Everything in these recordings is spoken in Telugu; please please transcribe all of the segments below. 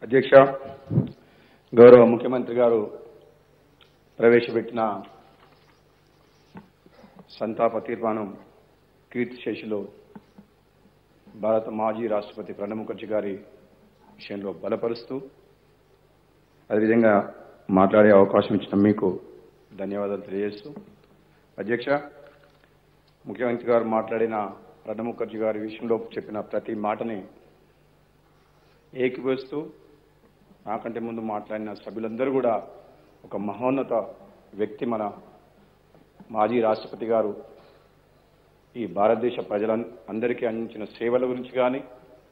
అధ్యక్ష గౌరవ ముఖ్యమంత్రి గారు ప్రవేశపెట్టిన సంతాప తీర్మానం కీర్తిశేషులు భారత మాజీ రాష్ట్రపతి ప్రణబ్ ముఖర్జీ గారి విషయంలో బలపరుస్తూ అదేవిధంగా మాట్లాడే అవకాశం ఇచ్చిన మీకు ధన్యవాదాలు తెలియజేస్తూ అధ్యక్ష ముఖ్యమంత్రి గారు మాట్లాడిన ప్రణబ్ ముఖర్జీ గారి విషయంలో చెప్పిన ప్రతి మాటని ఏకీభవిస్తూ నాకంటే ముందు మాట్లాడిన సభ్యులందరూ కూడా ఒక మహోన్నత వ్యక్తి మన మాజీ రాష్ట్రపతి గారు ఈ భారతదేశ ప్రజల అందరికీ అందించిన సేవల గురించి కానీ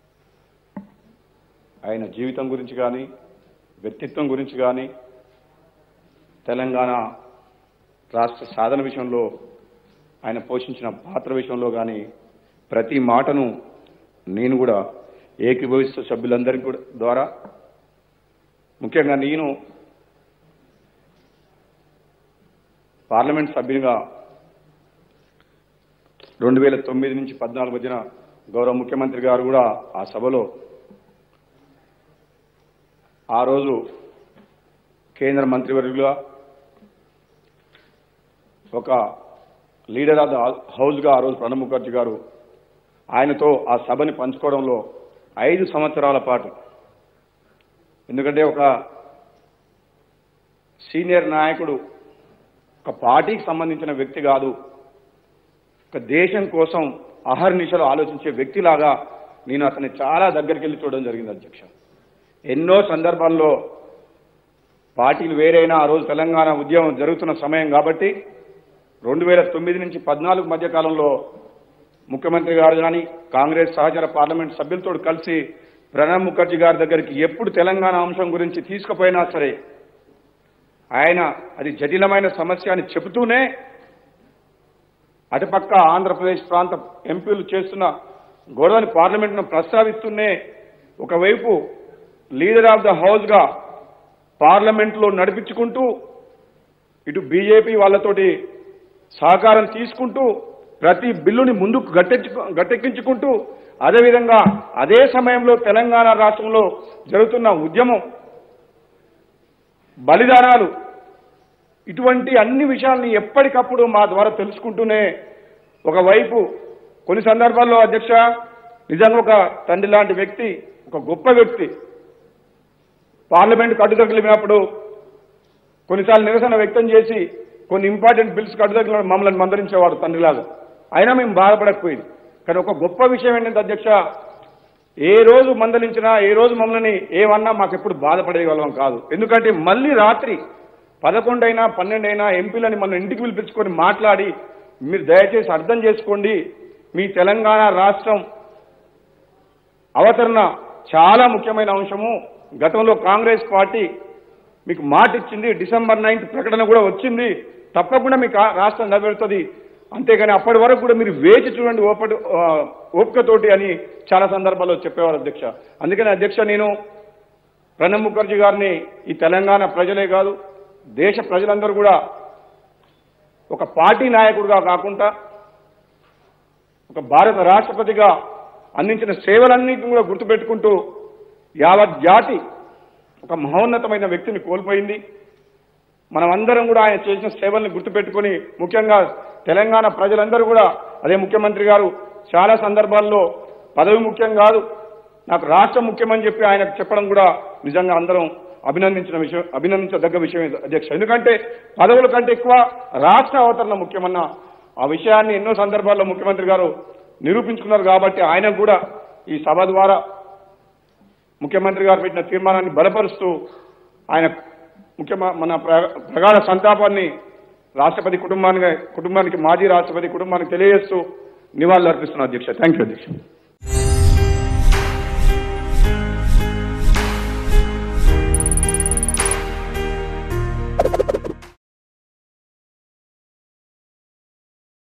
ఆయన జీవితం గురించి కానీ వ్యక్తిత్వం గురించి కానీ తెలంగాణ రాష్ట్ర సాధన విషయంలో ఆయన పోషించిన పాత్ర విషయంలో కానీ ప్రతి మాటను నేను కూడా ఏకీభవిస్తూ సభ్యులందరికీ కూడా ద్వారా ముఖ్యంగా నేను పార్లమెంట్ సభ్యునిగా రెండు వేల తొమ్మిది నుంచి పద్నాలుగు మధ్యన గౌరవ ముఖ్యమంత్రి గారు కూడా ఆ సభలో ఆ రోజు కేంద్ర మంత్రివర్యులుగా ఒక లీడర్ ఆఫ్ ద హౌస్గా ఆ రోజు ప్రణబ్ ముఖర్జీ గారు ఆయనతో ఆ సభని పంచుకోవడంలో ఐదు సంవత్సరాల పాటు ఎందుకంటే ఒక సీనియర్ నాయకుడు ఒక పార్టీకి సంబంధించిన వ్యక్తి కాదు ఒక దేశం కోసం అహర్నిశలు ఆలోచించే వ్యక్తిలాగా నేను అతన్ని చాలా దగ్గరికి వెళ్ళి చూడడం జరిగింది అధ్యక్ష ఎన్నో సందర్భాల్లో పార్టీలు వేరైనా ఆ రోజు తెలంగాణ ఉద్యమం జరుగుతున్న సమయం కాబట్టి రెండు వేల తొమ్మిది నుంచి పద్నాలుగు మధ్య కాలంలో ముఖ్యమంత్రి గారు కానీ కాంగ్రెస్ సహచర పార్లమెంట్ సభ్యులతో కలిసి ప్రణబ్ ముఖర్జీ గారి దగ్గరికి ఎప్పుడు తెలంగాణ అంశం గురించి తీసుకుపోయినా సరే ఆయన అది జటిలమైన సమస్య అని చెబుతూనే అటుపక్క ఆంధ్రప్రదేశ్ ప్రాంత ఎంపీలు చేస్తున్న గొడవని పార్లమెంట్ను ప్రస్తావిస్తూనే ఒకవైపు లీడర్ ఆఫ్ ద హౌస్గా పార్లమెంట్లో నడిపించుకుంటూ ఇటు బీజేపీ వాళ్ళతోటి సహకారం తీసుకుంటూ ప్రతి బిల్లుని ముందుకు గట్టెచ్చు గట్టెక్కించుకుంటూ అదేవిధంగా అదే సమయంలో తెలంగాణ రాష్ట్రంలో జరుగుతున్న ఉద్యమం బలిదానాలు ఇటువంటి అన్ని విషయాల్ని ఎప్పటికప్పుడు మా ద్వారా తెలుసుకుంటూనే ఒకవైపు కొన్ని సందర్భాల్లో అధ్యక్ష నిజంగా ఒక తండ్రి లాంటి వ్యక్తి ఒక గొప్ప వ్యక్తి పార్లమెంట్ కట్టుదగిలినప్పుడు కొన్నిసార్లు నిరసన వ్యక్తం చేసి కొన్ని ఇంపార్టెంట్ బిల్స్ కట్టుదగిలిన మమ్మల్ని మందరించేవాడు తండ్రిలాగా అయినా మేము బాధపడకపోయింది కానీ ఒక గొప్ప విషయం ఏంటంటే అధ్యక్ష ఏ రోజు మందలించినా ఏ రోజు మమ్మల్ని ఏమన్నా మాకు ఎప్పుడు బాధపడేవాళ్ళం కాదు ఎందుకంటే మళ్ళీ రాత్రి పదకొండైనా పన్నెండైనా ఎంపీలని మన ఇంటికి పిలిపించుకొని మాట్లాడి మీరు దయచేసి అర్థం చేసుకోండి మీ తెలంగాణ రాష్ట్రం అవతరణ చాలా ముఖ్యమైన అంశము గతంలో కాంగ్రెస్ పార్టీ మీకు మాట ఇచ్చింది డిసెంబర్ నైన్త్ ప్రకటన కూడా వచ్చింది తప్పకుండా మీకు ఆ రాష్ట్రం నిలబెడుతుంది అంతేగాని అప్పటి వరకు కూడా మీరు వేచి చూడండి ఓపటి ఆ, ఓపికతోటి అని చాలా సందర్భాల్లో చెప్పేవారు అధ్యక్ష అందుకని అధ్యక్ష నేను ప్రణబ్ ముఖర్జీ గారిని ఈ తెలంగాణ ప్రజలే కాదు దేశ ప్రజలందరూ కూడా ఒక పార్టీ నాయకుడిగా కాకుండా ఒక భారత రాష్ట్రపతిగా అందించిన సేవలన్నింటిని కూడా గుర్తుపెట్టుకుంటూ యావత్ జాతి ఒక మహోన్నతమైన వ్యక్తిని కోల్పోయింది మనమందరం కూడా ఆయన చేసిన సేవల్ని గుర్తుపెట్టుకొని ముఖ్యంగా తెలంగాణ ప్రజలందరూ కూడా అదే ముఖ్యమంత్రి గారు చాలా సందర్భాల్లో పదవి ముఖ్యం కాదు నాకు రాష్ట్రం ముఖ్యమని చెప్పి ఆయనకు చెప్పడం కూడా నిజంగా అందరం అభినందించిన విషయం అభినందించదగ్గ విషయం ఇది, అధ్యక్ష ఎందుకంటే పదవుల కంటే ఎక్కువ రాష్ట్ర అవతరణ ముఖ్యమన్న ఆ విషయాన్ని ఎన్నో సందర్భాల్లో ముఖ్యమంత్రి గారు నిరూపించుకున్నారు కాబట్టి ఆయనకు కూడా ఈ సభ ద్వారా ముఖ్యమంత్రి గారు పెట్టిన తీర్మానాన్ని బలపరుస్తూ ఆయన ముఖ్య మన ప్ర- ప్రగాఢ సంతాపాన్ని రాష్ట్రపతి కుటుంబానికి కుటుంబానికి మాజీ రాష్ట్రపతి కుటుంబానికి తెలియజేస్తూ నివాళులు అర్పిస్తున్నారు అధ్యక్ష థ్యాంక్ యూ అధ్యక్ష